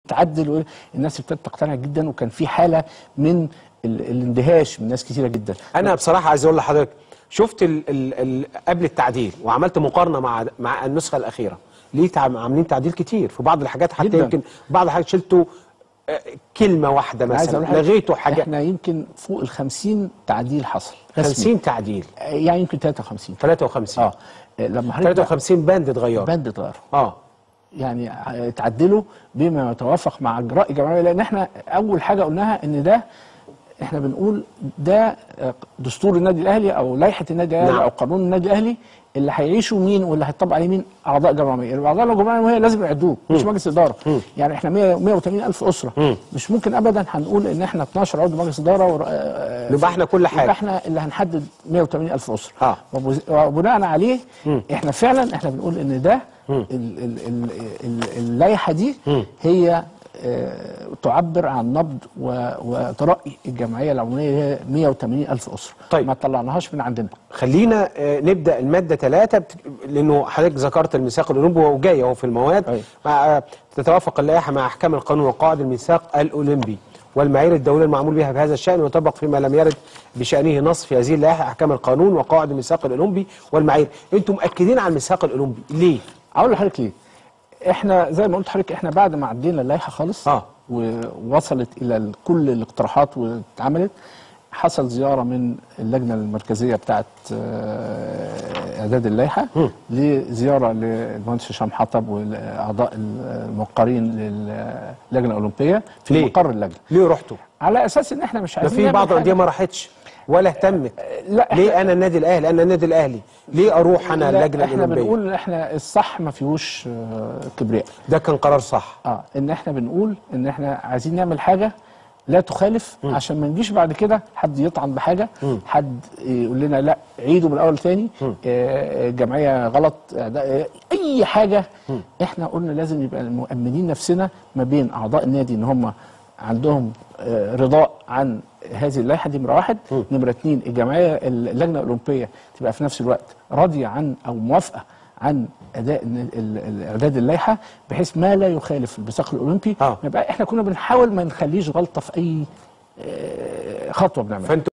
تعدل الناس ابتدت تقتنع جدا وكان في حاله من ال- الاندهاش من ناس كثيره جدا انا بصراحه عايز اقول لحضرتك شفت ال ال ال قبل التعديل وعملت مقارنه مع مع النسخه الاخيره ليه تع- عاملين تعديل كتير في بعض الحاجات حتى جداً. يمكن بعض الحاجات شلتوا آه، كلمه واحده أنا عايز مثلا أقول لحضرتك لغيتوا حاجه احنا يمكن فوق ال 50 تعديل حصل رسمي 50 تعديل يعني يمكن 53 53 اه لما حضرتك 53 باند اتغير بند اتغير اه يعني اتعدلوا بما يتوافق مع اجراء الجمعيه لان احنا اول حاجه قلناها ان ده احنا بنقول ده دستور النادي الاهلي او لائحه النادي الاهلي نعم. او قانون النادي الاهلي اللي هيعيشوا مين واللي هيطبق عليه مين اعضاء جمعيه اعضاء الجمعيه لازم يعدوه مش مجلس اداره يعني احنا 100 180 الف اسره مش ممكن ابدا هنقول ان احنا 12 عضو مجلس اداره ور... آه، يبقى احنا كل حاجة. يبقى احنا اللي هنحدد 180 الف اسره آه. وبز- وبناء عليه احنا فعلا احنا بنقول ان ده ال- ال- ال- ال- اللائحه دي هي آه، تعبر عن نبض و- وترقي الجمعيه العموميه اللي هي 180 الف اسره طيب. ما طلعناهاش من عندنا خلينا آه، نبدا الماده ثلاثة بت... لانه حضرتك ذكرت الميثاق الاولمبي وجاي اهو في المواد أيوة. مع آه، تتوافق اللائحه مع احكام القانون وقواعد الميثاق الاولمبي والمعايير الدوليه المعمول بها في هذا الشان ويطبق فيما لم يرد بشانه نص في هذه اللائحه احكام القانون وقواعد الميثاق الاولمبي والمعايير انتم مؤكدين على الميثاق الاولمبي ليه اقول لحضرتك ليه احنا زي ما قلت لحضرتك احنا بعد ما عدينا اللائحه خالص آه. ووصلت الى ال- كل الاقتراحات واتعملت حصل زياره من اللجنه المركزيه بتاعه آه، اعداد اللائحه لزياره للمهندس هشام حطب والاعضاء الموقرين للجنه الاولمبيه في ليه؟ مقر اللجنه ليه رحتوا على اساس ان احنا مش ده عايزين في نعمل بعض حاجة. الانديه ما راحتش ولا اهتمت لا ليه انا النادي الاهلي انا النادي الاهلي ليه اروح انا لا، اللجنه احنا الاولمبيه بنقول احنا الصح ما فيهوش آه، كبرياء ده كان قرار صح اه ان احنا بنقول ان احنا عايزين نعمل حاجه لا تخالف عشان ما نجيش بعد كده حد يطعن بحاجه حد يقول لنا لا عيدوا من الاول تاني آه، الجمعيه غلط آه، ده- آه، اي حاجه احنا قلنا لازم يبقى مؤمنين نفسنا ما بين اعضاء النادي ان هم عندهم آه، رضاء عن هذه اللائحه دي نمره واحد نمره اتنين الجمعيه اللجنه الاولمبيه تبقى في نفس الوقت راضيه عن او موافقه عن اداء ال- ال- ال- اعداد اللائحه بحيث ما لا يخالف الميثاق الاولمبي آه. يبقى احنا كنا بنحاول ما نخليش غلطه في اي آه، خطوه بنعملها فانتوا